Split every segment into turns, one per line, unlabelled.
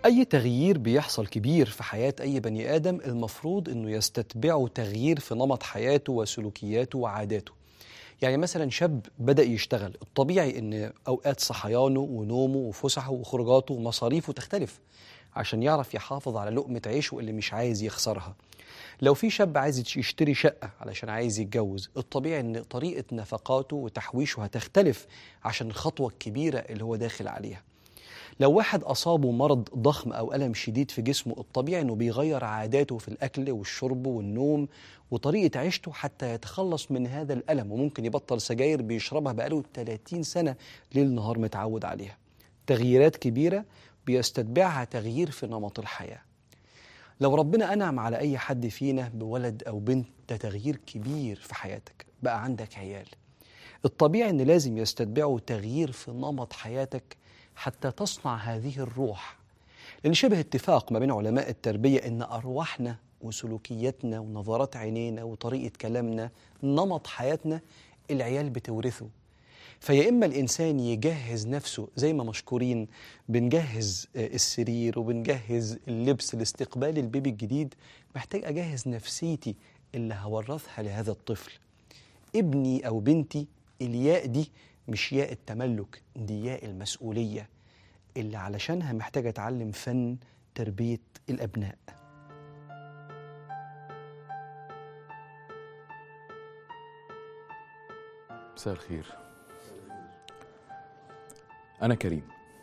أي تغيير بيحصل كبير في حياة أي بني آدم المفروض إنه يستتبعه تغيير في نمط حياته وسلوكياته وعاداته يعني مثلا شاب بدأ يشتغل الطبيعي إن أوقات صحيانه ونومه وفسحه وخروجاته ومصاريفه تختلف عشان يعرف يحافظ على لقمة عيشه اللي مش عايز يخسرها لو في شاب عايز يشتري شقة علشان عايز يتجوز الطبيعي إن طريقة نفقاته وتحويشه هتختلف عشان الخطوة الكبيرة اللي هو داخل عليها لو واحد أصابه مرض ضخم أو ألم شديد في جسمه الطبيعي إنه بيغير عاداته في الأكل والشرب والنوم وطريقة عيشته حتى يتخلص من هذا الألم وممكن يبطل سجاير بيشربها بقاله 30 سنة ليل نهار متعود عليها تغييرات كبيرة بيستتبعها تغيير في نمط الحياة لو ربنا أنعم على أي حد فينا بولد أو بنت ده تغيير كبير في حياتك بقى عندك عيال الطبيعي إن لازم يستتبعه تغيير في نمط حياتك حتى تصنع هذه الروح لأن شبه اتفاق ما بين علماء التربية إن أرواحنا وسلوكياتنا ونظرات عينينا وطريقة كلامنا نمط حياتنا العيال بتورثه فيا إما الإنسان يجهز نفسه زي ما مشكورين بنجهز السرير وبنجهز اللبس لاستقبال البيبي الجديد محتاج أجهز نفسيتي اللي هورثها لهذا الطفل ابني أو بنتي الياء دي مش ياء التملك دي ياء المسؤولية اللي علشانها محتاج أتعلم فن تربية الأبناء
مساء الخير أنا كريم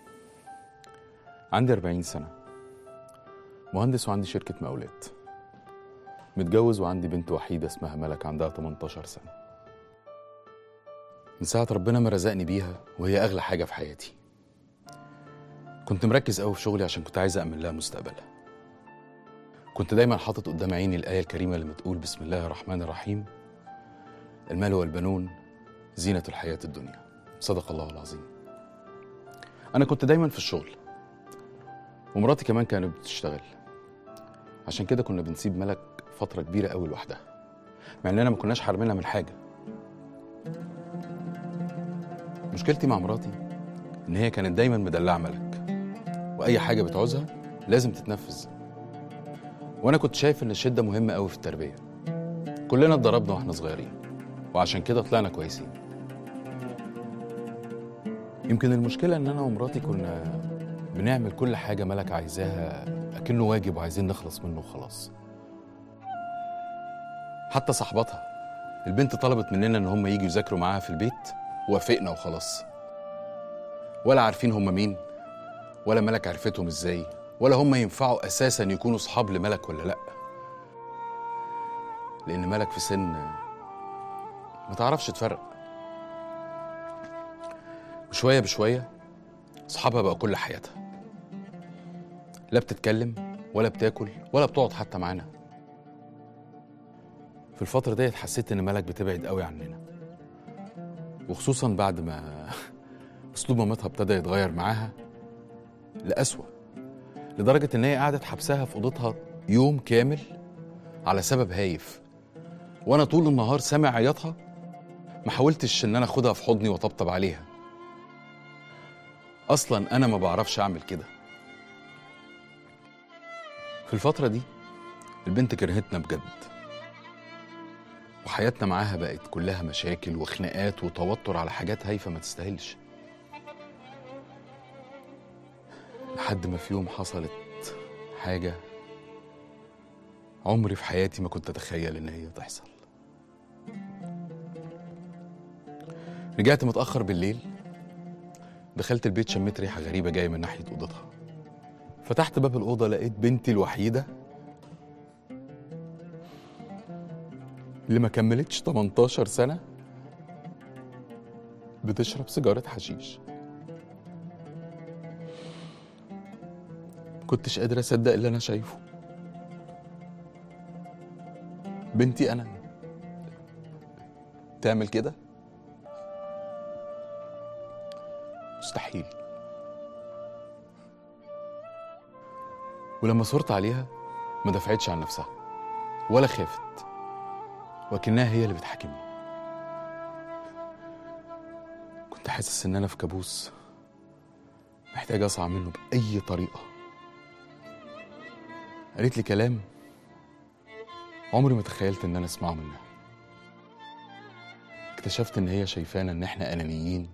عندي 40 سنة مهندس وعندي شركة مقاولات متجوز وعندي بنت وحيدة اسمها ملك عندها 18 سنة من ساعة ربنا ما رزقني بيها وهي أغلى حاجة في حياتي كنت مركز قوي في شغلي عشان كنت عايز أأمن لها مستقبلها كنت دايما حاطط قدام عيني الآية الكريمة اللي بتقول بسم الله الرحمن الرحيم المال والبنون زينة الحياة الدنيا صدق الله العظيم أنا كنت دايما في الشغل ومراتي كمان كانت بتشتغل عشان كده كنا بنسيب ملك فترة كبيرة قوي لوحدها مع إننا ما كناش حارمينها من حاجة مشكلتي مع مراتي إن هي كانت دايما مدلعة ملك وأي حاجة بتعوزها لازم تتنفذ وأنا كنت شايف إن الشدة مهمة قوي في التربية كلنا اتضربنا واحنا صغيرين وعشان كده طلعنا كويسين يمكن المشكلة إن أنا ومراتي كنا بنعمل كل حاجة ملك عايزاها أكنه واجب وعايزين نخلص منه وخلاص حتى صاحباتها البنت طلبت مننا إن هم يجوا يذاكروا معاها في البيت وافقنا وخلاص ولا عارفين هم مين ولا ملك عرفتهم ازاي ولا هم ينفعوا أساسا يكونوا صحاب لملك ولا لأ لأن ملك في سن ما تعرفش تفرق وشوية بشوية صحابها بقى كل حياتها لا بتتكلم ولا بتاكل ولا بتقعد حتى معانا في الفترة ديت حسيت إن ملك بتبعد قوي عننا وخصوصا بعد ما أسلوب مامتها ابتدى يتغير معاها لأسوأ لدرجة إن هي قعدت حبسها في أوضتها يوم كامل على سبب هايف وأنا طول النهار سامع عياطها ما حاولتش إن أنا أخدها في حضني وأطبطب عليها أصلا أنا ما بعرفش أعمل كده في الفترة دي البنت كرهتنا بجد وحياتنا معاها بقت كلها مشاكل وخناقات وتوتر على حاجات هايفة ما تستاهلش لحد ما في يوم حصلت حاجة عمري في حياتي ما كنت أتخيل إن هي تحصل رجعت متأخر بالليل دخلت البيت شميت ريحة غريبة جاية من ناحية أوضتها فتحت باب الأوضة لقيت بنتي الوحيدة اللي ما كملتش 18 سنة بتشرب سيجارة حشيش كنتش قادر أصدق اللي أنا شايفه بنتي أنا تعمل كده مستحيل ولما صرت عليها ما دفعتش عن نفسها ولا خافت وكأنها هي اللي بتحاكمني كنت حاسس ان انا في كابوس محتاج اصعد منه باي طريقه قالت لي كلام عمري ما تخيلت ان انا اسمعه منها اكتشفت ان هي شايفانا ان احنا انانيين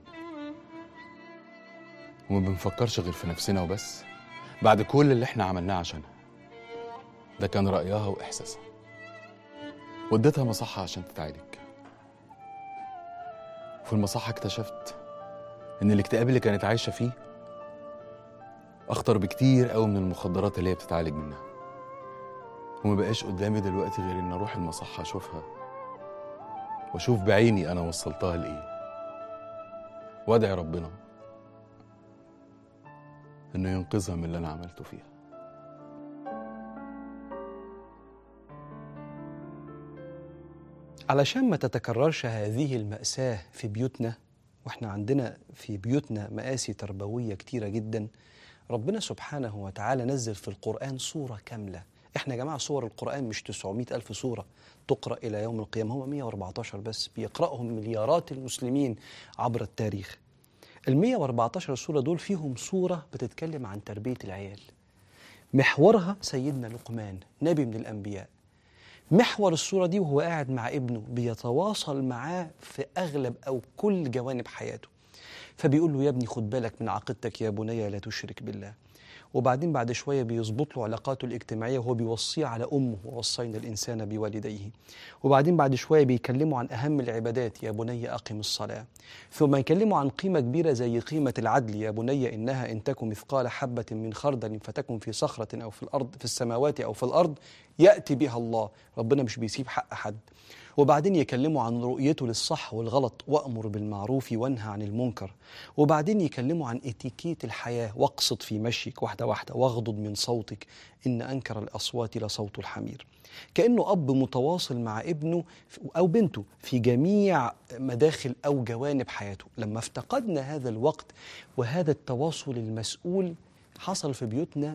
وما بنفكرش غير في نفسنا وبس بعد كل اللي احنا عملناه عشانها ده كان رأيها وإحساسها وديتها مصحة عشان تتعالج وفي المصحة اكتشفت إن الاكتئاب اللي كانت عايشة فيه أخطر بكتير قوي من المخدرات اللي هي بتتعالج منها وما بقاش قدامي دلوقتي غير إن أروح المصحة أشوفها وأشوف بعيني أنا وصلتها لإيه وأدعي ربنا إنه ينقذها من اللي أنا عملته فيها
علشان ما تتكررش هذه المأساة في بيوتنا واحنا عندنا في بيوتنا مآسي تربوية كتيرة جدا ربنا سبحانه وتعالى نزل في القرآن سورة كاملة احنا يا جماعة سور القرآن مش 900 ألف سورة تقرأ إلى يوم القيامة هم 114 بس بيقرأهم مليارات المسلمين عبر التاريخ ال 114 سورة دول فيهم سورة بتتكلم عن تربية العيال محورها سيدنا لقمان نبي من الأنبياء محور الصورة دي وهو قاعد مع ابنه بيتواصل معاه في أغلب أو كل جوانب حياته فبيقول له يا ابني خد بالك من عقيدتك يا بني لا تشرك بالله وبعدين بعد شوية بيظبط له علاقاته الاجتماعية وهو بيوصيه على أمه ووصينا الإنسان بوالديه وبعدين بعد شوية بيكلمه عن أهم العبادات يا بني أقم الصلاة ثم يكلمه عن قيمة كبيرة زي قيمة العدل يا بني إنها إن تكن مثقال حبة من خردل فتكن في صخرة أو في الأرض في السماوات أو في الأرض يأتي بها الله ربنا مش بيسيب حق حد وبعدين يكلموا عن رؤيته للصح والغلط وأمر بالمعروف وانهى عن المنكر وبعدين يكلموا عن اتيكيت الحياة واقصد في مشيك واحدة واحدة واغضض من صوتك إن أنكر الأصوات لصوت الحمير كأنه أب متواصل مع ابنه أو بنته في جميع مداخل أو جوانب حياته لما افتقدنا هذا الوقت وهذا التواصل المسؤول حصل في بيوتنا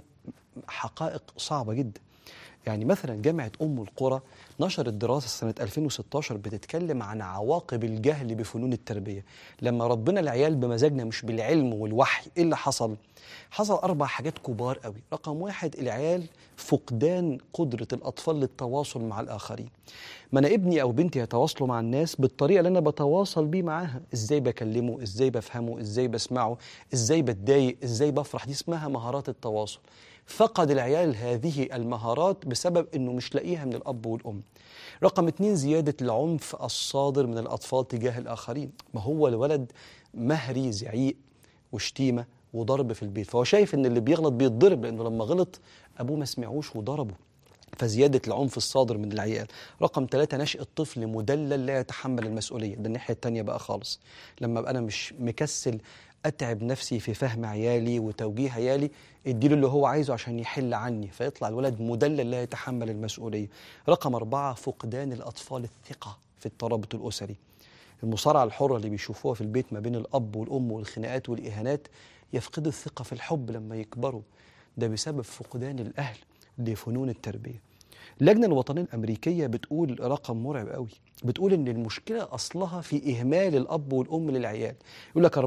حقائق صعبة جدا يعني مثلا جامعة أم القرى نشرت دراسة سنة 2016 بتتكلم عن عواقب الجهل بفنون التربية لما ربنا العيال بمزاجنا مش بالعلم والوحي إيه اللي حصل؟ حصل أربع حاجات كبار قوي رقم واحد العيال فقدان قدرة الأطفال للتواصل مع الآخرين ما أنا ابني أو بنتي يتواصلوا مع الناس بالطريقة اللي أنا بتواصل بيه معاها إزاي بكلمه إزاي بفهمه إزاي بسمعه إزاي بتضايق إزاي بفرح دي اسمها مهارات التواصل فقد العيال هذه المهارات بسبب انه مش لاقيها من الاب والام. رقم اتنين زياده العنف الصادر من الاطفال تجاه الاخرين، ما هو الولد مهري زعيق وشتيمه وضرب في البيت، فهو شايف ان اللي بيغلط بيتضرب لانه لما غلط ابوه ما سمعوش وضربه. فزيادة العنف الصادر من العيال رقم ثلاثة نشأ الطفل مدلل لا يتحمل المسؤولية ده الناحية التانية بقى خالص لما أبقى أنا مش مكسل اتعب نفسي في فهم عيالي وتوجيه عيالي اديله اللي هو عايزه عشان يحل عني فيطلع الولد مدلل لا يتحمل المسؤوليه رقم أربعة فقدان الأطفال الثقة في الترابط الأسري المصارعة الحرة اللي بيشوفوها في البيت ما بين الأب والأم والخناقات والإهانات يفقدوا الثقة في الحب لما يكبروا ده بسبب فقدان الأهل لفنون التربية اللجنة الوطنية الأمريكية بتقول رقم مرعب قوي بتقول إن المشكلة أصلها في إهمال الأب والأم للعيال يقول لك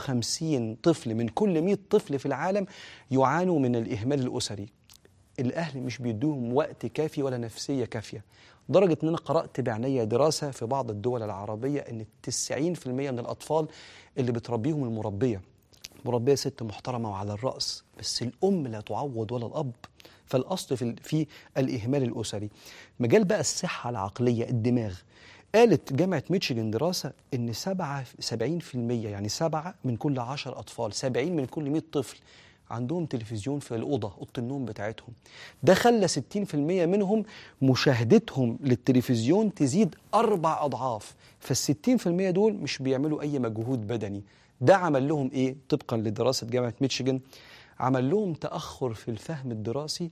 54 طفل من كل 100 طفل في العالم يعانوا من الإهمال الأسري الأهل مش بيدوهم وقت كافي ولا نفسية كافية لدرجة إن أنا قرأت بعناية دراسة في بعض الدول العربية إن 90% من الأطفال اللي بتربيهم المربية مربية ست محترمة وعلى الرأس بس الأم لا تعوض ولا الأب فالاصل في في الاهمال الاسري مجال بقى الصحه العقليه الدماغ قالت جامعة ميتشيغن دراسة إن 7 70% يعني سبعة من كل 10 أطفال 70 من كل 100 طفل عندهم تلفزيون في الأوضة أوضة النوم بتاعتهم ده خلى 60% منهم مشاهدتهم للتلفزيون تزيد أربع أضعاف فال 60% دول مش بيعملوا أي مجهود بدني ده عمل لهم إيه طبقا لدراسة جامعة ميتشيغن عمل لهم تأخر في الفهم الدراسي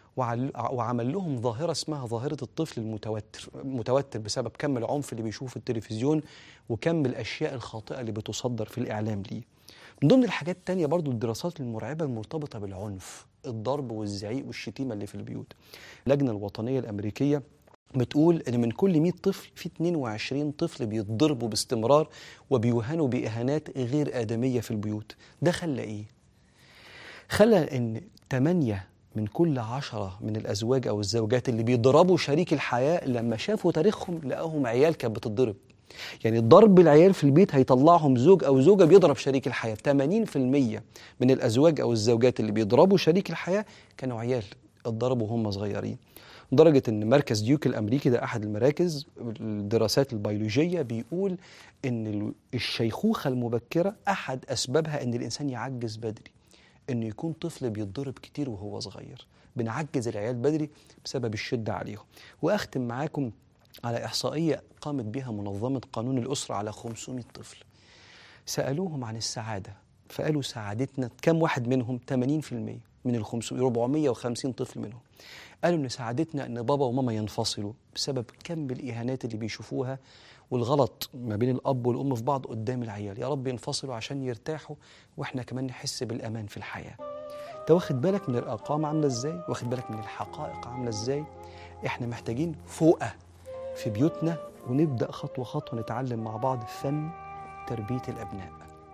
وعمل لهم ظاهرة اسمها ظاهرة الطفل المتوتر متوتر بسبب كم العنف اللي بيشوفه في التلفزيون وكم الأشياء الخاطئة اللي بتصدر في الإعلام ليه من ضمن الحاجات التانية برضو الدراسات المرعبة المرتبطة بالعنف الضرب والزعيق والشتيمة اللي في البيوت اللجنة الوطنية الأمريكية بتقول ان من كل 100 طفل في 22 طفل بيتضربوا باستمرار وبيوهنوا باهانات غير ادميه في البيوت ده خلى ايه خلى ان 8 من كل عشرة من الأزواج أو الزوجات اللي بيضربوا شريك الحياة لما شافوا تاريخهم لقاهم عيال كانت بتتضرب يعني ضرب العيال في البيت هيطلعهم زوج أو زوجة بيضرب شريك الحياة 80% من الأزواج أو الزوجات اللي بيضربوا شريك الحياة كانوا عيال اتضربوا وهم صغيرين لدرجة إن مركز ديوك الأمريكي ده أحد المراكز الدراسات البيولوجية بيقول إن الشيخوخة المبكرة أحد أسبابها إن الإنسان يعجز بدري إنه يكون طفل بيتضرب كتير وهو صغير بنعجز العيال بدري بسبب الشدة عليهم وأختم معاكم على إحصائية قامت بها منظمة قانون الأسرة على 500 طفل سألوهم عن السعادة فقالوا سعادتنا كم واحد منهم 80% من ال 500 450 طفل منهم قالوا ان سعادتنا ان بابا وماما ينفصلوا بسبب كم الاهانات اللي بيشوفوها والغلط ما بين الاب والام في بعض قدام العيال يا رب ينفصلوا عشان يرتاحوا واحنا كمان نحس بالامان في الحياه انت واخد بالك من الارقام عامله ازاي واخد بالك من الحقائق عامله ازاي احنا محتاجين فوقه في بيوتنا ونبدا خطوه خطوه نتعلم مع بعض فن تربيه الابناء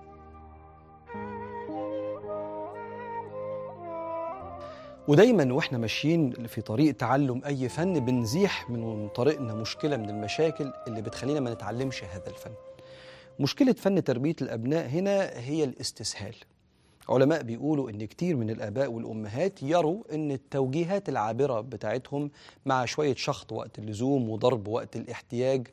ودايما واحنا ماشيين في طريق تعلم اي فن بنزيح من طريقنا مشكله من المشاكل اللي بتخلينا ما نتعلمش هذا الفن. مشكله فن تربيه الابناء هنا هي الاستسهال. علماء بيقولوا ان كتير من الاباء والامهات يروا ان التوجيهات العابره بتاعتهم مع شويه شخط وقت اللزوم وضرب وقت الاحتياج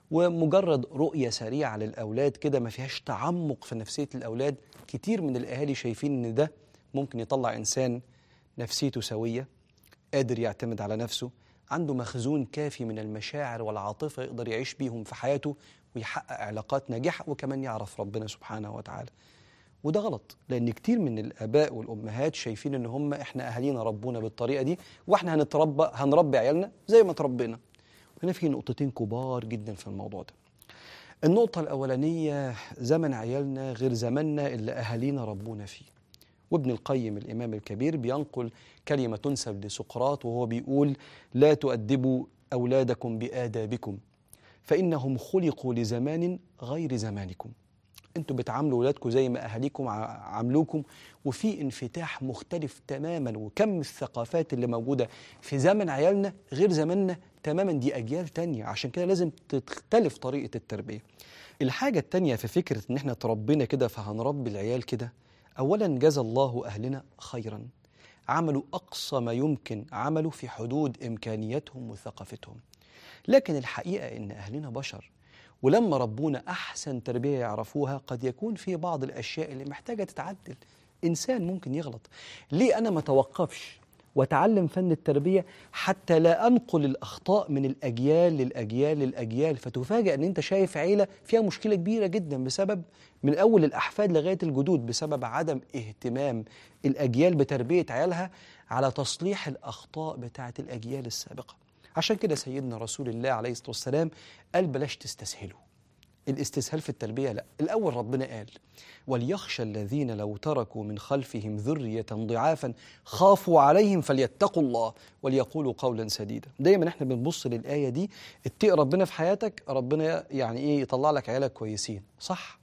ومجرد رؤيه سريعه للاولاد كده ما فيهاش تعمق في نفسيه الاولاد كتير من الاهالي شايفين ان ده ممكن يطلع انسان نفسيته سويه قادر يعتمد على نفسه عنده مخزون كافي من المشاعر والعاطفه يقدر يعيش بيهم في حياته ويحقق علاقات ناجحه وكمان يعرف ربنا سبحانه وتعالى وده غلط لان كتير من الاباء والامهات شايفين ان هم احنا اهالينا ربونا بالطريقه دي واحنا هنتربى هنربي عيالنا زي ما تربينا هنا في نقطتين كبار جدا في الموضوع ده النقطة الأولانية زمن عيالنا غير زمننا اللي أهالينا ربونا فيه وابن القيم الإمام الكبير بينقل كلمة تنسب لسقراط وهو بيقول لا تؤدبوا أولادكم بآدابكم فإنهم خلقوا لزمان غير زمانكم انتوا بتعاملوا ولادكم زي ما اهاليكم عاملوكم وفي انفتاح مختلف تماما وكم الثقافات اللي موجوده في زمن عيالنا غير زماننا تماما دي اجيال تانية عشان كده لازم تختلف طريقه التربيه الحاجه التانية في فكره ان احنا تربينا كده فهنربي العيال كده اولا جزى الله اهلنا خيرا عملوا اقصى ما يمكن عملوا في حدود امكانياتهم وثقافتهم لكن الحقيقه ان اهلنا بشر ولما ربونا احسن تربيه يعرفوها قد يكون في بعض الاشياء اللي محتاجه تتعدل انسان ممكن يغلط ليه انا ما توقفش واتعلم فن التربيه حتى لا انقل الاخطاء من الاجيال للاجيال للاجيال فتفاجئ ان انت شايف عيله فيها مشكله كبيره جدا بسبب من اول الاحفاد لغايه الجدود بسبب عدم اهتمام الاجيال بتربيه عيالها على تصليح الاخطاء بتاعه الاجيال السابقه عشان كده سيدنا رسول الله عليه الصلاة والسلام قال بلاش تستسهلوا الاستسهال في التربية لا الأول ربنا قال وليخشى الذين لو تركوا من خلفهم ذرية ضعافا خافوا عليهم فليتقوا الله وليقولوا قولا سديدا دايما احنا بنبص للآية دي اتقي ربنا في حياتك ربنا يعني ايه يطلع لك عيالك كويسين صح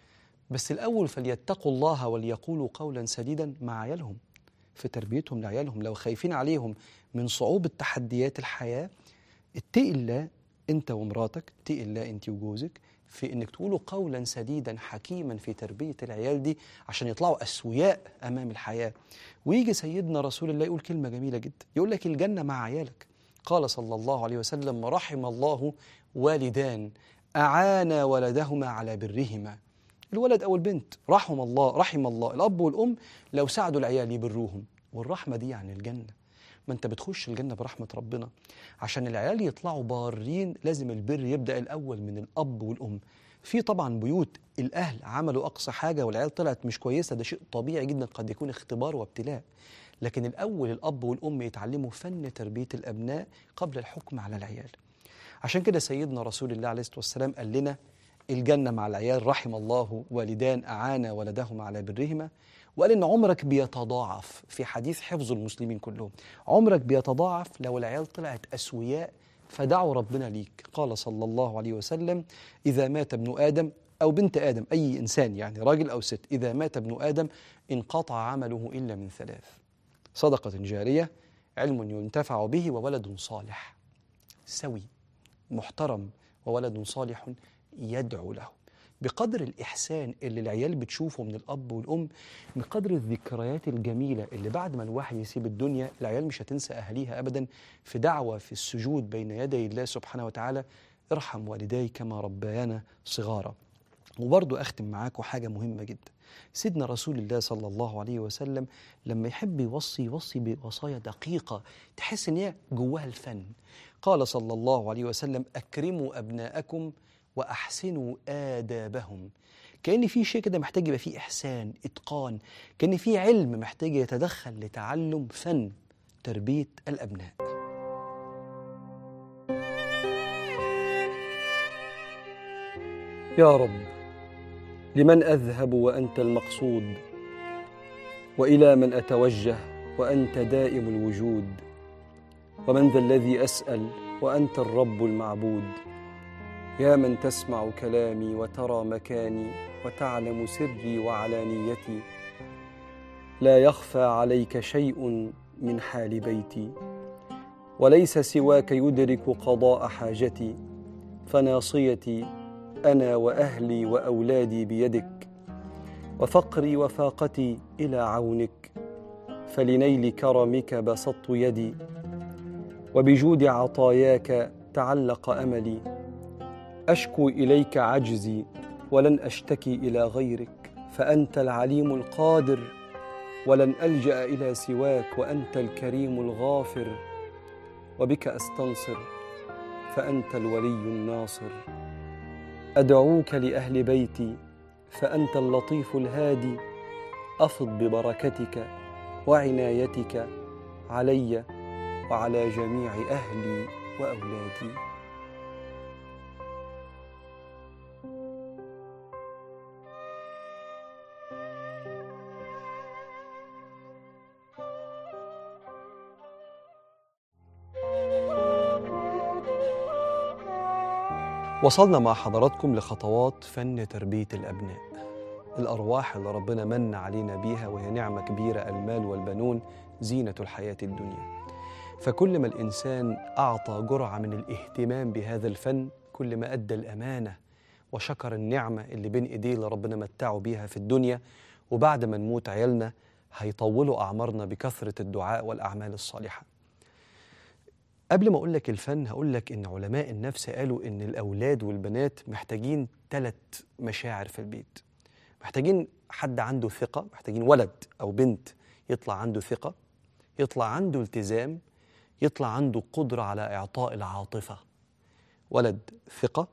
بس الأول فليتقوا الله وليقولوا قولا سديدا مع عيالهم في تربيتهم لعيالهم لو خايفين عليهم من صعوبة تحديات الحياة اتقي الله انت ومراتك اتقي الله انت وجوزك في انك تقولوا قولا سديدا حكيما في تربية العيال دي عشان يطلعوا أسوياء أمام الحياة ويجي سيدنا رسول الله يقول كلمة جميلة جدا يقول لك الجنة مع عيالك قال صلى الله عليه وسلم رحم الله والدان أعانا ولدهما على برهما الولد أو البنت رحم الله رحم الله الأب والأم لو ساعدوا العيال يبروهم والرحمة دي يعني الجنة ما انت بتخش الجنة برحمة ربنا عشان العيال يطلعوا بارين لازم البر يبدأ الأول من الأب والأم في طبعا بيوت الأهل عملوا أقصى حاجة والعيال طلعت مش كويسة ده شيء طبيعي جدا قد يكون اختبار وابتلاء لكن الأول الأب والأم يتعلموا فن تربية الأبناء قبل الحكم على العيال عشان كده سيدنا رسول الله عليه الصلاة والسلام قال لنا الجنة مع العيال رحم الله والدان أعانا ولدهما على برهما وقال إن عمرك بيتضاعف في حديث حفظ المسلمين كلهم عمرك بيتضاعف لو العيال طلعت أسوياء فدعوا ربنا ليك قال صلى الله عليه وسلم إذا مات ابن آدم أو بنت آدم أي إنسان يعني راجل أو ست إذا مات ابن آدم انقطع عمله إلا من ثلاث صدقة جارية علم ينتفع به وولد صالح سوي محترم وولد صالح يدعو له بقدر الإحسان اللي العيال بتشوفه من الأب والأم بقدر الذكريات الجميلة اللي بعد ما الواحد يسيب الدنيا العيال مش هتنسى أهاليها أبدا في دعوة في السجود بين يدي الله سبحانه وتعالى ارحم والداي كما ربيانا صغارا وبرضو أختم معاكم حاجة مهمة جدا سيدنا رسول الله صلى الله عليه وسلم لما يحب يوصي يوصي بوصايا دقيقة تحس إن هي جواها الفن قال صلى الله عليه وسلم أكرموا أبناءكم وأحسنوا آدابهم كأن في شيء كده محتاج يبقى فيه إحسان إتقان كأن في علم محتاج يتدخل لتعلم فن تربية الأبناء يا رب لمن اذهب وانت المقصود والى من اتوجه وانت دائم الوجود ومن ذا الذي اسال وانت الرب المعبود يا من تسمع كلامي وترى مكاني وتعلم سري وعلانيتي لا يخفى عليك شيء من حال بيتي وليس سواك يدرك قضاء حاجتي فناصيتي انا واهلي واولادي بيدك وفقري وفاقتي الى عونك فلنيل كرمك بسطت يدي وبجود عطاياك تعلق املي اشكو اليك عجزي ولن اشتكي الى غيرك فانت العليم القادر ولن الجا الى سواك وانت الكريم الغافر وبك استنصر فانت الولي الناصر ادعوك لاهل بيتي فانت اللطيف الهادي افض ببركتك وعنايتك علي وعلى جميع اهلي واولادي وصلنا مع حضراتكم لخطوات فن تربية الأبناء الأرواح اللي ربنا من علينا بيها وهي نعمة كبيرة المال والبنون زينة الحياة الدنيا فكل ما الإنسان أعطى جرعة من الاهتمام بهذا الفن كل ما أدى الأمانة وشكر النعمة اللي بين إيديه اللي ربنا متعه بيها في الدنيا وبعد ما نموت عيالنا هيطولوا أعمارنا بكثرة الدعاء والأعمال الصالحة قبل ما اقول لك الفن هقول لك ان علماء النفس قالوا ان الاولاد والبنات محتاجين ثلاث مشاعر في البيت محتاجين حد عنده ثقه محتاجين ولد او بنت يطلع عنده ثقه يطلع عنده التزام يطلع عنده قدره على اعطاء العاطفه ولد ثقه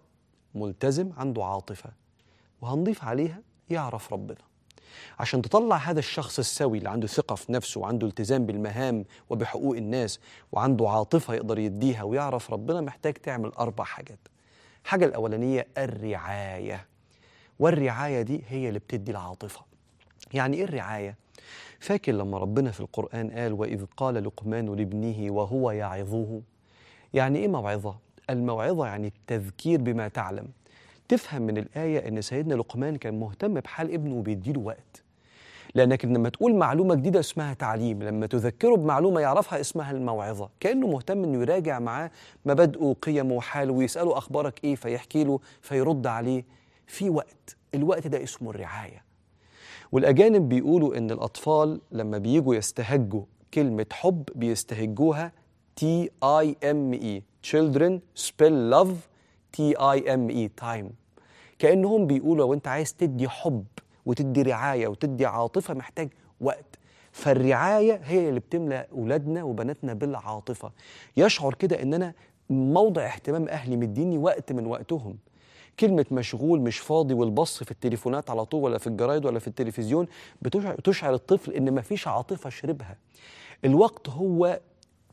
ملتزم عنده عاطفه وهنضيف عليها يعرف ربنا عشان تطلع هذا الشخص السوي اللي عنده ثقة في نفسه وعنده التزام بالمهام وبحقوق الناس وعنده عاطفة يقدر يديها ويعرف ربنا محتاج تعمل أربع حاجات الحاجة الأولانية الرعاية والرعاية دي هي اللي بتدي العاطفة يعني إيه الرعاية؟ فاكر لما ربنا في القرآن قال وإذ قال لقمان لابنه وهو يعظه يعني إيه موعظة؟ الموعظة يعني التذكير بما تعلم تفهم من الآية إن سيدنا لقمان كان مهتم بحال ابنه وبيديله وقت لأنك لما تقول معلومة جديدة اسمها تعليم لما تذكره بمعلومة يعرفها اسمها الموعظة كأنه مهتم إنه يراجع معاه مبادئه وقيمه وحاله ويسأله أخبارك إيه فيحكي له فيرد عليه في وقت الوقت ده اسمه الرعاية والأجانب بيقولوا إن الأطفال لما بييجوا يستهجوا كلمة حب بيستهجوها تي اي ام اي children spell love تي اي ام اي تايم كانهم بيقولوا لو انت عايز تدي حب وتدي رعايه وتدي عاطفه محتاج وقت فالرعايه هي اللي بتملى اولادنا وبناتنا بالعاطفه يشعر كده ان انا موضع اهتمام اهلي مديني وقت من وقتهم كلمة مشغول مش فاضي والبص في التليفونات على طول ولا في الجرايد ولا في التلفزيون بتشعر, بتشعر الطفل ان مفيش عاطفة شربها الوقت هو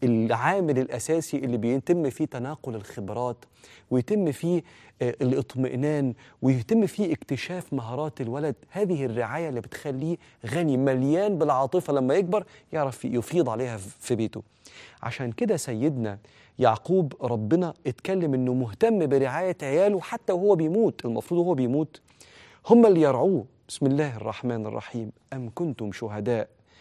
العامل الاساسي اللي بيتم فيه تناقل الخبرات ويتم فيه الاطمئنان ويتم فيه اكتشاف مهارات الولد هذه الرعايه اللي بتخليه غني مليان بالعاطفه لما يكبر يعرف يفيض عليها في بيته عشان كده سيدنا يعقوب ربنا اتكلم انه مهتم برعايه عياله حتى وهو بيموت المفروض وهو بيموت هم اللي يرعوه بسم الله الرحمن الرحيم ام كنتم شهداء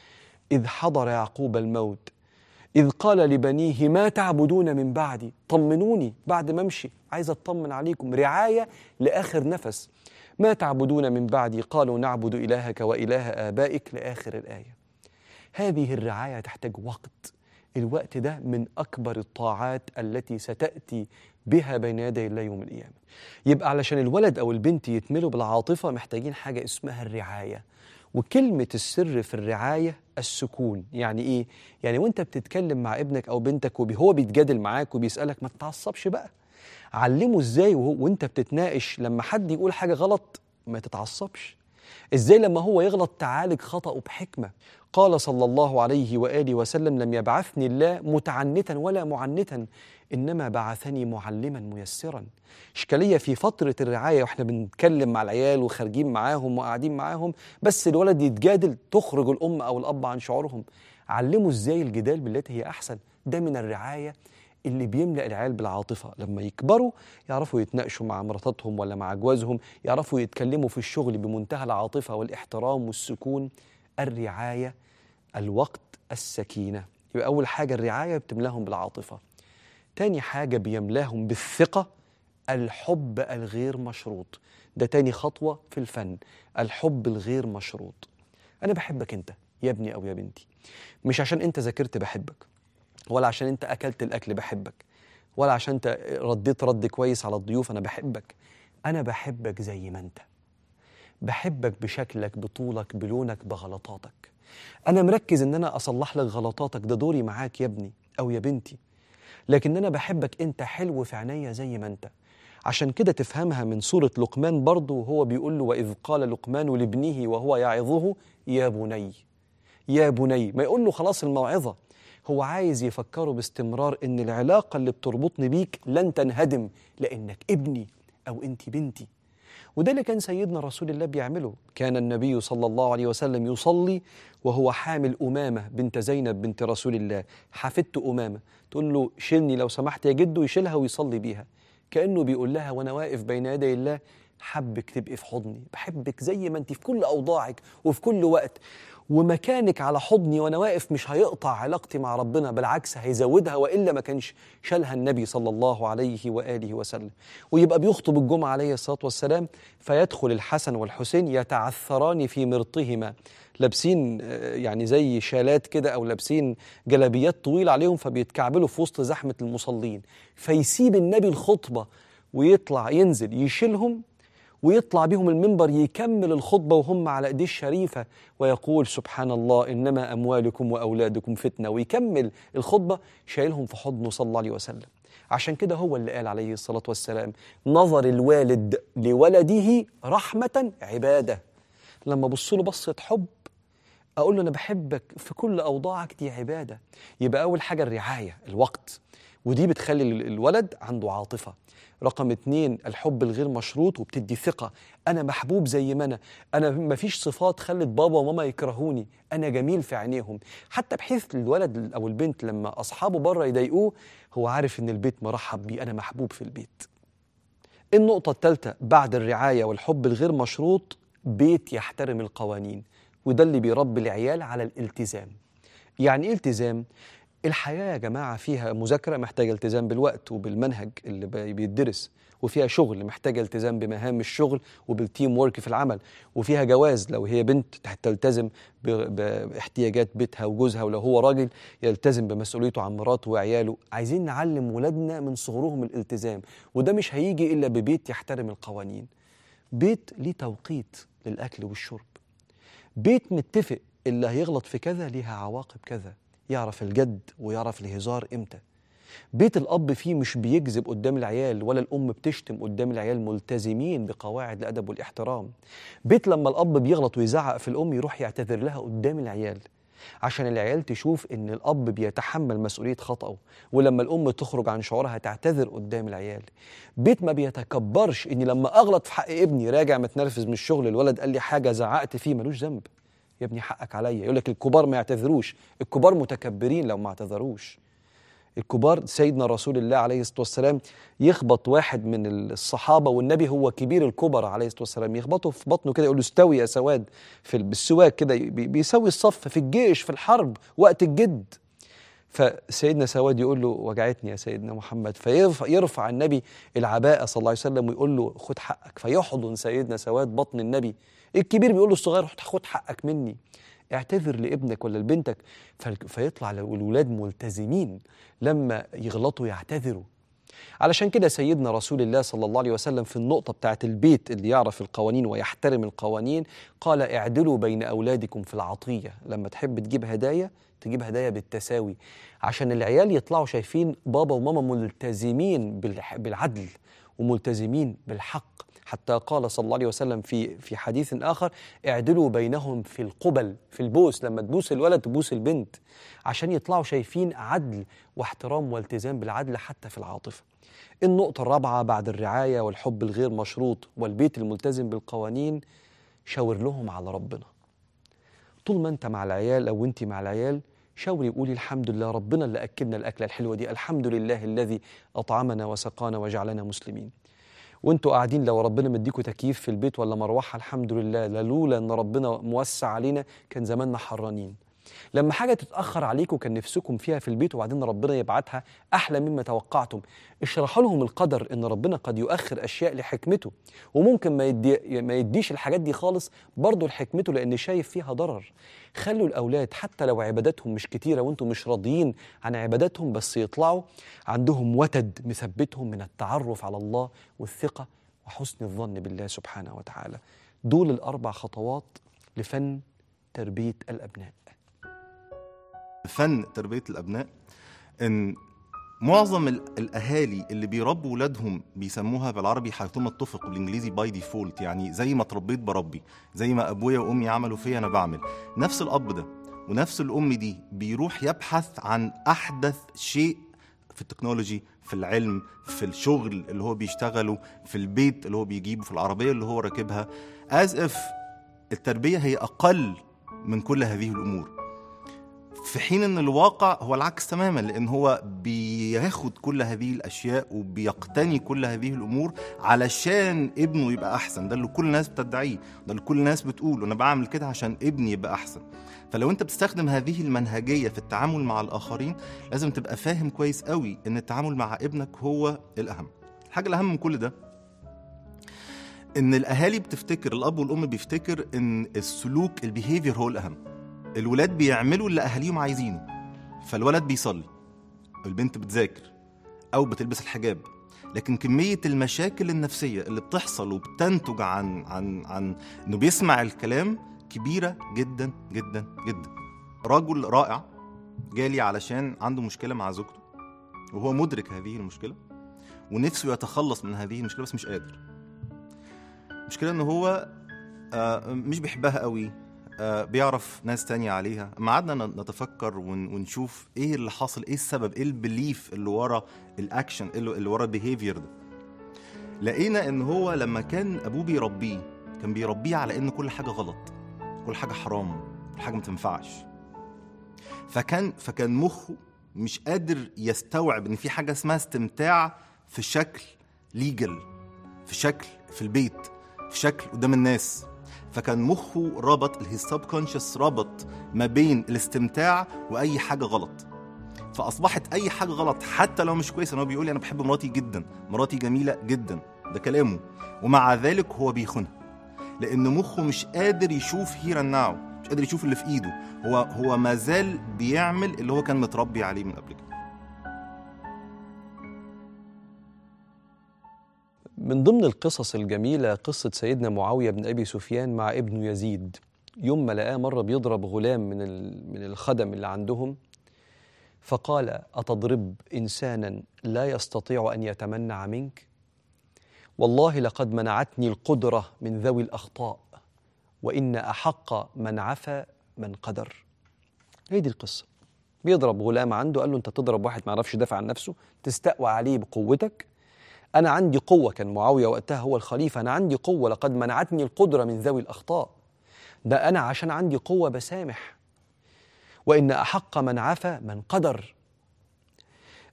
إذ حضر يعقوب الموت إذ قال لبنيه ما تعبدون من بعدي طمنوني بعد ما أمشي عايز أطمن عليكم رعاية لآخر نفس ما تعبدون من بعدي قالوا نعبد إلهك وإله آبائك لآخر الآية هذه الرعاية تحتاج وقت الوقت ده من أكبر الطاعات التي ستأتي بها بين يدي الله يوم القيامة يبقى علشان الولد أو البنت يتملوا بالعاطفة محتاجين حاجة اسمها الرعاية وكلمة السر في الرعاية السكون يعني إيه؟ يعني وانت بتتكلم مع ابنك أو بنتك وهو بيتجادل معاك وبيسألك ما تتعصبش بقى علمه ازاي وهو وانت بتتناقش لما حد يقول حاجة غلط ما تتعصبش ازاي لما هو يغلط تعالج خطأه بحكمة قال صلى الله عليه وآله وسلم لم يبعثني الله متعنتا ولا معنتا إنما بعثني معلما ميسرا إشكالية في فترة الرعاية وإحنا بنتكلم مع العيال وخارجين معاهم وقاعدين معاهم بس الولد يتجادل تخرج الأم أو الأب عن شعورهم علموا إزاي الجدال بالتي هي أحسن ده من الرعاية اللي بيملأ العيال بالعاطفة لما يكبروا يعرفوا يتناقشوا مع مراتاتهم ولا مع جوازهم يعرفوا يتكلموا في الشغل بمنتهى العاطفة والاحترام والسكون الرعاية الوقت السكينة يبقى أول حاجة الرعاية بتملاهم بالعاطفة تاني حاجة بيملاهم بالثقة الحب الغير مشروط ده تاني خطوة في الفن الحب الغير مشروط أنا بحبك أنت يا ابني أو يا بنتي مش عشان أنت ذاكرت بحبك ولا عشان أنت أكلت الأكل بحبك ولا عشان أنت رديت رد كويس على الضيوف أنا بحبك أنا بحبك زي ما أنت بحبك بشكلك بطولك بلونك بغلطاتك أنا مركز إن أنا أصلح لك غلطاتك ده دوري معاك يا ابني أو يا بنتي لكن أنا بحبك أنت حلو في عينيا زي ما أنت عشان كده تفهمها من سورة لقمان برضه وهو بيقول له وإذ قال لقمان لابنه وهو يعظه يا بني يا بني ما يقول له خلاص الموعظة هو عايز يفكره باستمرار إن العلاقة اللي بتربطني بيك لن تنهدم لأنك ابني أو أنت بنتي وده اللي كان سيدنا رسول الله بيعمله كان النبي صلى الله عليه وسلم يصلي وهو حامل أمامة بنت زينب بنت رسول الله حفدت أمامة تقول له شيلني لو سمحت يا جدو يشيلها ويصلي بيها كأنه بيقول لها وأنا واقف بين يدي الله حبك تبقي في حضني بحبك زي ما انت في كل أوضاعك وفي كل وقت ومكانك على حضني وانا واقف مش هيقطع علاقتي مع ربنا بالعكس هيزودها والا ما كانش شالها النبي صلى الله عليه واله وسلم ويبقى بيخطب الجمعه عليه الصلاه والسلام فيدخل الحسن والحسين يتعثران في مرطهما لابسين آه، يعني زي شالات كده او لابسين جلابيات طويله عليهم فبيتكعبلوا في وسط زحمه المصلين فيسيب النبي الخطبه ويطلع ينزل يشيلهم ويطلع بهم المنبر يكمل الخطبة وهم على ايديه الشريفة ويقول سبحان الله إنما أموالكم وأولادكم فتنة ويكمل الخطبة شايلهم في حضنه صلى الله عليه وسلم عشان كده هو اللي قال عليه الصلاة والسلام نظر الوالد لولده رحمة عبادة لما بص له بصة حب أقول له أنا بحبك في كل أوضاعك دي عبادة يبقى أول حاجة الرعاية الوقت ودي بتخلي ال- الولد عنده عاطفة رقم اتنين الحب الغير مشروط وبتدي ثقة أنا محبوب زي ما أنا أنا مفيش صفات خلت بابا وماما يكرهوني أنا جميل في عينيهم حتى بحيث الولد أو البنت لما أصحابه بره يضايقوه هو عارف إن البيت مرحب بيه أنا محبوب في البيت النقطة الثالثة بعد الرعاية والحب الغير مشروط بيت يحترم القوانين وده اللي بيربي العيال على الالتزام يعني ايه التزام؟ الحياة يا جماعة فيها مذاكرة محتاجة التزام بالوقت وبالمنهج اللي بي- بيدرس وفيها شغل محتاجة التزام بمهام الشغل وبالتيم وورك في العمل وفيها جواز لو هي بنت تلتزم ب- ب- باحتياجات بيتها وجوزها ولو هو راجل يلتزم بمسؤوليته عن مراته وعياله عايزين نعلم ولادنا من صغرهم الالتزام وده مش هيجي إلا ببيت يحترم القوانين بيت ليه توقيت للأكل والشرب بيت متفق اللي هيغلط في كذا ليها عواقب كذا يعرف الجد ويعرف الهزار امتى بيت الأب فيه مش بيكذب قدام العيال ولا الأم بتشتم قدام العيال ملتزمين بقواعد الأدب والاحترام بيت لما الأب بيغلط ويزعق في الأم يروح يعتذر لها قدام العيال عشان العيال تشوف إن الأب بيتحمل مسؤولية خطأه ولما الأم تخرج عن شعورها تعتذر قدام العيال بيت ما بيتكبرش إني لما أغلط في حق ابني راجع متنرفز من الشغل الولد قال لي حاجة زعقت فيه ملوش ذنب يا ابني حقك عليا يقول لك الكبار ما يعتذروش الكبار متكبرين لو ما اعتذروش الكبار سيدنا رسول الله عليه الصلاة والسلام يخبط واحد من الصحابة والنبي هو كبير الكبر عليه الصلاة والسلام يخبطه في بطنه كده يقول له استوي يا سواد في بالسواك كده بي- بيسوي الصف في الجيش في الحرب وقت الجد فسيدنا سواد يقول له وجعتني يا سيدنا محمد فيرفع يرفع النبي العباءة صلى الله عليه وسلم ويقول له خد حقك فيحضن سيدنا سواد بطن النبي الكبير بيقول له الصغير خد حقك مني اعتذر لابنك ولا لبنتك فال- فيطلع لو الولاد ملتزمين لما يغلطوا يعتذروا علشان كده سيدنا رسول الله صلى الله عليه وسلم في النقطة بتاعت البيت اللي يعرف القوانين ويحترم القوانين قال اعدلوا بين أولادكم في العطية لما تحب تجيب هدايا تجيب هدايا بالتساوي عشان العيال يطلعوا شايفين بابا وماما ملتزمين بالح- بالعدل وملتزمين بالحق حتى قال صلى الله عليه وسلم في في حديث آخر اعدلوا بينهم في القبل في البوس لما تبوس الولد تبوس البنت عشان يطلعوا شايفين عدل واحترام والتزام بالعدل حتى في العاطفة النقطة الرابعة بعد الرعاية والحب الغير مشروط والبيت الملتزم بالقوانين شاور لهم على ربنا طول ما انت مع العيال او انت مع العيال شاوري وقولي الحمد لله ربنا اللي اكلنا الاكله الحلوه دي الحمد لله الذي اطعمنا وسقانا وجعلنا مسلمين وانتوا قاعدين لو ربنا مديكوا تكييف في البيت ولا مروحه الحمد لله لا لولا ان ربنا موسع علينا كان زماننا حرانين لما حاجه تتاخر عليكم كان نفسكم فيها في البيت وبعدين ربنا يبعتها احلى مما توقعتم اشرحوا لهم القدر ان ربنا قد يؤخر اشياء لحكمته وممكن ما يدي ما يديش الحاجات دي خالص برضه لحكمته لان شايف فيها ضرر خلوا الاولاد حتى لو عباداتهم مش كتيره وانتم مش راضيين عن عباداتهم بس يطلعوا عندهم وتد مثبتهم من التعرف على الله والثقه وحسن الظن بالله سبحانه وتعالى دول الاربع خطوات لفن تربيه الابناء
فن تربيه الابناء ان معظم ال- الاهالي اللي بيربوا ولادهم بيسموها بالعربي حيثما اتفق بالانجليزي باي ديفولت يعني زي ما اتربيت بربي زي ما ابويا وامي عملوا فيا انا بعمل نفس الاب ده ونفس الام دي بيروح يبحث عن احدث شيء في التكنولوجي في العلم في الشغل اللي هو بيشتغله في البيت اللي هو بيجيبه في العربيه اللي هو راكبها as if التربيه هي اقل من كل هذه الامور في حين ان الواقع هو العكس تماما لان هو بياخد كل هذه الاشياء وبيقتني كل هذه الامور علشان ابنه يبقى احسن ده اللي كل الناس بتدعيه ده اللي كل الناس بتقول انا بعمل كده عشان ابني يبقى احسن فلو انت بتستخدم هذه المنهجيه في التعامل مع الاخرين لازم تبقى فاهم كويس قوي ان التعامل مع ابنك هو الاهم الحاجه الاهم من كل ده ان الاهالي بتفتكر الاب والام بيفتكر ان السلوك البيهيفير هو الاهم الولاد بيعملوا اللي اهاليهم عايزينه فالولد بيصلي البنت بتذاكر او بتلبس الحجاب لكن كمية المشاكل النفسية اللي بتحصل وبتنتج عن عن عن انه بيسمع الكلام كبيرة جدا جدا جدا. رجل رائع جالي علشان عنده مشكلة مع زوجته وهو مدرك هذه المشكلة ونفسه يتخلص من هذه المشكلة بس مش قادر. المشكلة ان هو آه، مش بيحبها قوي آه، بيعرف ناس تانية عليها اما قعدنا نتفكر ون- ونشوف ايه اللي حاصل ايه السبب ايه البليف اللي ورا الاكشن اللي اللي ورا البيهيفير ده لقينا ان هو لما كان ابوه بيربيه كان بيربيه على ان كل حاجه غلط كل حاجه حرام كل حاجه ما تنفعش فكان فكان مخه مش قادر يستوعب ان في حاجه اسمها استمتاع في شكل ليجل في شكل في البيت في شكل قدام الناس فكان مخه ربط الهيز سبكونشس ربط ما بين الاستمتاع واي حاجه غلط فاصبحت اي حاجه غلط حتى لو مش كويسه إن هو بيقول لي انا بحب مراتي جدا مراتي جميله جدا ده كلامه ومع ذلك هو بيخونها لان مخه مش قادر يشوف هير ناو مش قادر يشوف اللي في ايده هو هو ما زال بيعمل اللي هو كان متربي عليه من قبل كده
من ضمن القصص الجميلة قصة سيدنا معاوية بن أبي سفيان مع ابنه يزيد يوم ما لقاه مرة بيضرب غلام من ال- من الخدم اللي عندهم فقال أتضرب إنسانا لا يستطيع أن يتمنع منك والله لقد منعتني القدرة من ذوي الأخطاء وإن أحق من عفى من قدر هي دي القصة بيضرب غلام عنده قال له أنت تضرب واحد ما يعرفش يدافع عن نفسه تستقوى عليه بقوتك أنا عندي قوة كان معاوية وقتها هو الخليفة أنا عندي قوة لقد منعتني القدرة من ذوي الأخطاء ده أنا عشان عندي قوة بسامح وإن أحق من عفى من قدر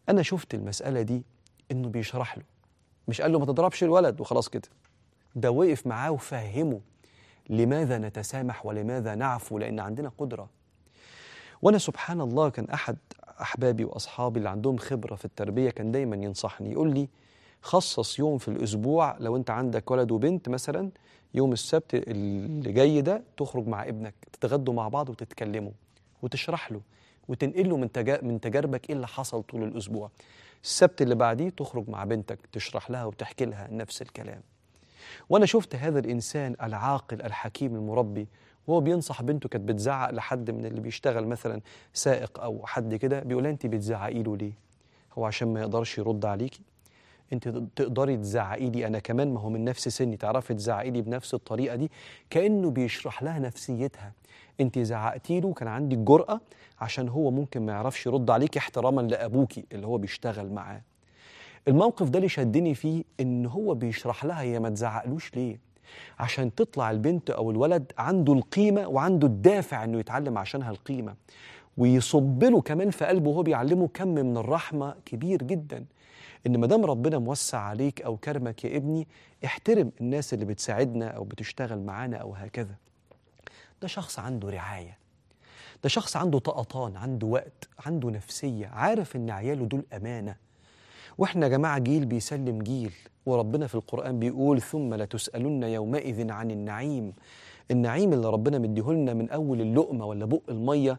انا شفت المساله دي انه بيشرح له مش قال له ما تضربش الولد وخلاص كده ده وقف معاه وفهمه لماذا نتسامح ولماذا نعفو لان عندنا قدره وانا سبحان الله كان احد احبابي واصحابي اللي عندهم خبره في التربيه كان دايما ينصحني يقول لي خصص يوم في الاسبوع لو انت عندك ولد وبنت مثلا يوم السبت اللي جاي ده تخرج مع ابنك تتغدوا مع بعض وتتكلموا وتشرح له وتنقل له من تجا- من تجاربك ايه اللي حصل طول الاسبوع السبت اللي بعديه تخرج مع بنتك تشرح لها وتحكي لها نفس الكلام وانا شفت هذا الانسان العاقل الحكيم المربي وهو بينصح بنته كانت بتزعق لحد من اللي بيشتغل مثلا سائق او حد كده بيقول لها انت بتزعقي له ليه هو عشان ما يقدرش يرد عليكي انت تقدري تزعقي لي انا كمان ما هو من نفس سني تعرفي تزعقي لي بنفس الطريقه دي كانه بيشرح لها نفسيتها انت زعقتي له كان عندك جرأه عشان هو ممكن ما يعرفش يرد عليكي احتراما لابوكي اللي هو بيشتغل معاه الموقف ده اللي شدني فيه ان هو بيشرح لها هي ما تزعقلوش ليه عشان تطلع البنت او الولد عنده القيمه وعنده الدافع انه يتعلم عشانها القيمه ويصب له كمان في قلبه وهو بيعلمه كم من الرحمه كبير جدا ان ما دام ربنا موسع عليك او كرمك يا ابني احترم الناس اللي بتساعدنا او بتشتغل معانا او هكذا ده شخص عنده رعايه ده شخص عنده طقطان عنده وقت عنده نفسيه عارف ان عياله دول امانه واحنا يا جماعه جيل بيسلم جيل وربنا في القران بيقول ثم لتسالن يومئذ عن النعيم النعيم اللي ربنا مديهولنا من اول اللقمه ولا بق الميه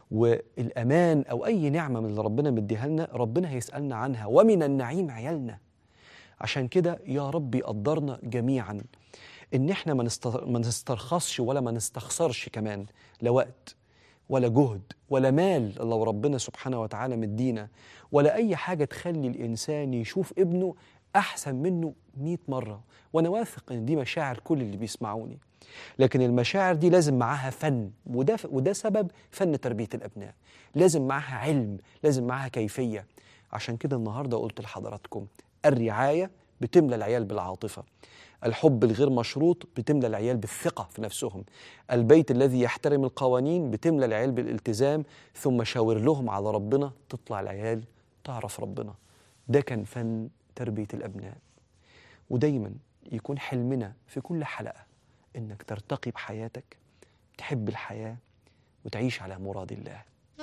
والامان او اي نعمه من اللي ربنا مديها لنا ربنا هيسالنا عنها ومن النعيم عيالنا عشان كده يا رب يقدرنا جميعا ان احنا ما نست- ما نسترخصش ولا ما نستخسرش كمان لا وقت ولا جهد ولا مال لو ربنا سبحانه وتعالى مدينا ولا أي حاجة تخلي الإنسان يشوف ابنه أحسن منه مئة مرة وأنا واثق إن دي مشاعر كل اللي بيسمعوني لكن المشاعر دي لازم معاها فن وده, وده سبب فن تربية الأبناء لازم معاها علم لازم معاها كيفية عشان كده النهاردة قلت لحضراتكم الرعاية بتملى العيال بالعاطفة الحب الغير مشروط بتملى العيال بالثقة في نفسهم البيت الذي يحترم القوانين بتملى العيال بالالتزام ثم شاور لهم على ربنا تطلع العيال تعرف ربنا ده كان فن تربية الأبناء ودايما يكون حلمنا في كل حلقة إنك ترتقي بحياتك تحب الحياة وتعيش على مراد الله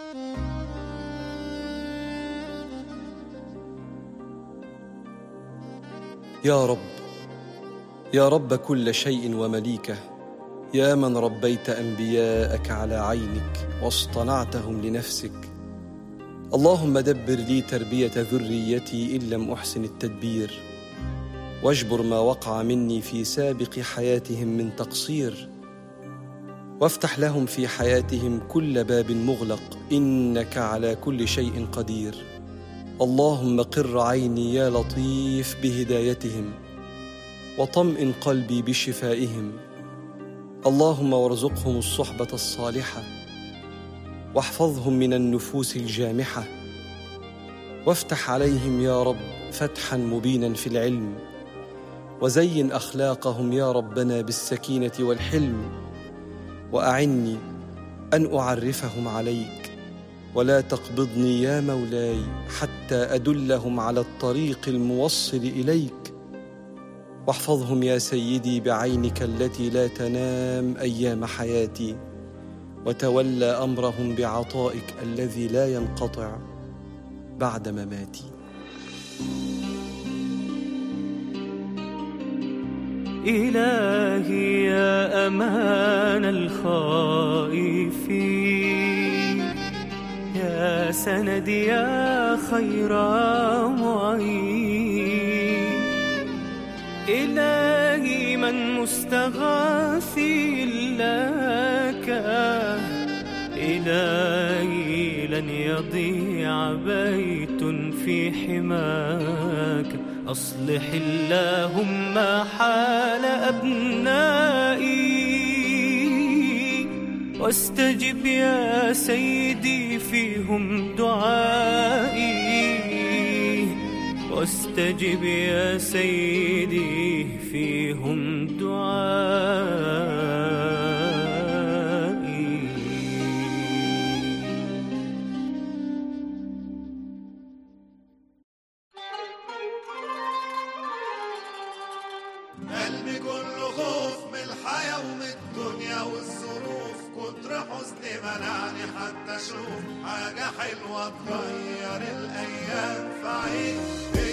يا رب يا رب كل شيء ومليكه يا من ربيت انبياءك على عينك واصطنعتهم لنفسك اللهم دبر لي تربيه ذريتي ان لم احسن التدبير واجبر ما وقع مني في سابق حياتهم من تقصير وافتح لهم في حياتهم كل باب مغلق انك على كل شيء قدير اللهم قر عيني يا لطيف بهدايتهم وطمئن قلبي بشفائهم اللهم وارزقهم الصحبه الصالحه واحفظهم من النفوس الجامحه وافتح عليهم يا رب فتحا مبينا في العلم وزين اخلاقهم يا ربنا بالسكينه والحلم واعني ان اعرفهم عليك ولا تقبضني يا مولاي حتى ادلهم على الطريق الموصل اليك واحفظهم يا سيدي بعينك التي لا تنام ايام حياتي وتولى امرهم بعطائك الذي لا ينقطع بعد مماتي
إلهي يا أمان الخائفين يا سندي يا خير معين إلهي من مستغاثي لك إلهي لن يضيع بيت في حماك أصلح اللهم حال أبنائي واستجب يا سيدي فيهم دعائي واستجب يا سيدي فيهم دعائي
كتر حزني منعني حتى اشوف حاجة حلوة تغير الايام فعيد